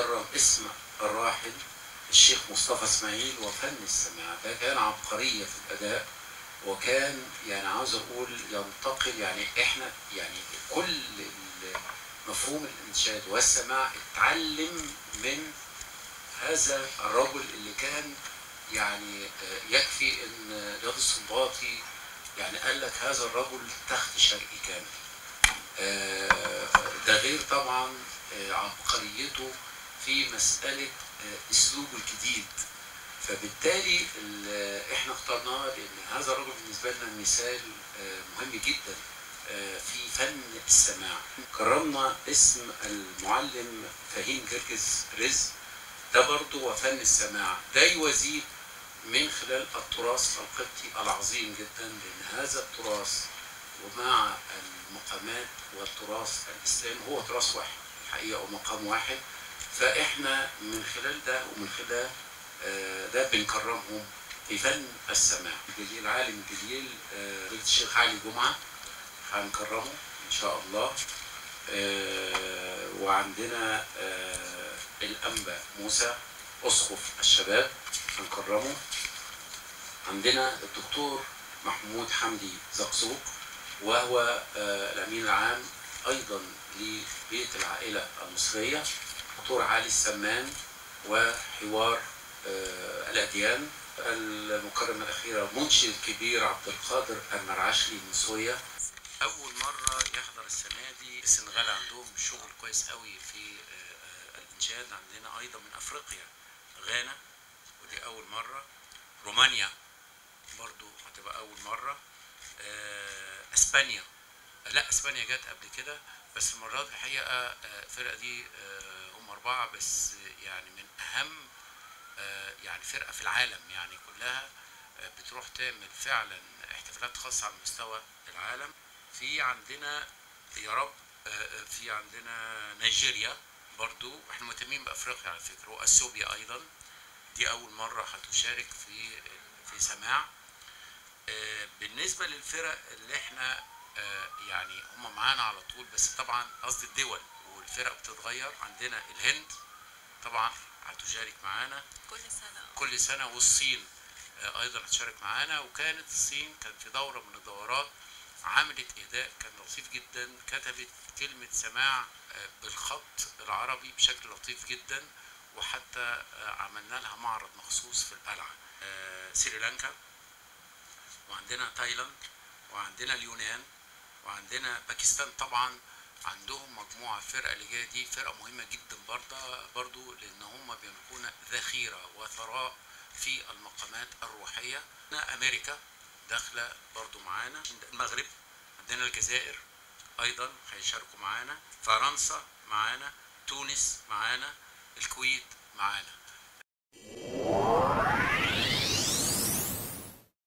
بنكرم اسم الراحل الشيخ مصطفى اسماعيل وفن السماع ده كان عبقرية في الأداء وكان يعني عاوز أقول ينتقل يعني إحنا يعني كل ال- مفهوم الإنشاد والسماع اتعلم من هذا الرجل اللي كان يعني آه، يكفي ان رياض السنباطي يعني قال لك هذا الرجل تخت شرقي كامل آه، ده غير طبعا آه، عبقريته في مسألة آه، أسلوبه الجديد فبالتالي ال- احنا اخترناه لأن هذا الرجل بالنسبة لنا مثال آه، مهم جدا آه، في فن السماع كرمنا اسم المعلم فهيم جرجس رزق ده برضه وفن السماع ده يوازيه من خلال التراث القبطي العظيم جدا لان هذا التراث ومع المقامات والتراث الاسلامي هو تراث واحد الحقيقه ومقام واحد فاحنا من خلال ده ومن خلال آه، ده بنكرمهم في فن السماع الجليل العالم الجليل آه، فضيلة الشيخ علي جمعه هنكرمه ان شاء الله آه، وعندنا آه، الانبا موسى اسقف الشباب هنكرمه عندنا الدكتور محمود حمدي زقزوق وهو آه، الامين العام ايضا لبيت العائله المصريه دكتور علي السمان وحوار آه، الاديان المكرمه الاخيره منشد كبير عبد القادر المرعشلي من سوريا اول مره يحضر السنه دي السنغال عندهم شغل كويس قوي في آه، آه، الانشاد عندنا ايضا من افريقيا غانا ودي اول مره رومانيا برضو هتبقى اول مره آه، اسبانيا لا اسبانيا جت قبل كده بس المره دي الحقيقه آه، الفرقه دي آه، هم اربعه بس يعني من اهم آه، يعني فرقه في العالم يعني كلها آه، بتروح تعمل فعلا احتفالات خاصه على مستوى العالم في عندنا يا رب آه، آه، في عندنا نيجيريا برضو احنا مهتمين بافريقيا على فكره واثيوبيا ايضا دي اول مره هتشارك في في سماع آه، بالنسبه للفرق اللي احنا آه، يعني هم معانا على طول بس طبعا قصدي الدول والفرق بتتغير عندنا الهند طبعا هتشارك معانا كل سنة كل سنه والصين آه، ايضا هتشارك معانا وكانت الصين كان في دوره من الدورات عملت اهداء كان لطيف جدا كتبت كلمه سماع آه، بالخط العربي بشكل لطيف جدا وحتى آه، عملنا لها معرض مخصوص في القلعه آه، سريلانكا وعندنا تايلاند وعندنا اليونان وعندنا باكستان طبعا عندهم مجموعة فرقة اللي جاية دي فرقة مهمة جدا برضه برضو لأن هم بيملكون ذخيرة وثراء في المقامات الروحية عندنا أمريكا داخلة برضو معانا المغرب عندنا الجزائر أيضا هيشاركوا معانا فرنسا معانا تونس معانا الكويت معانا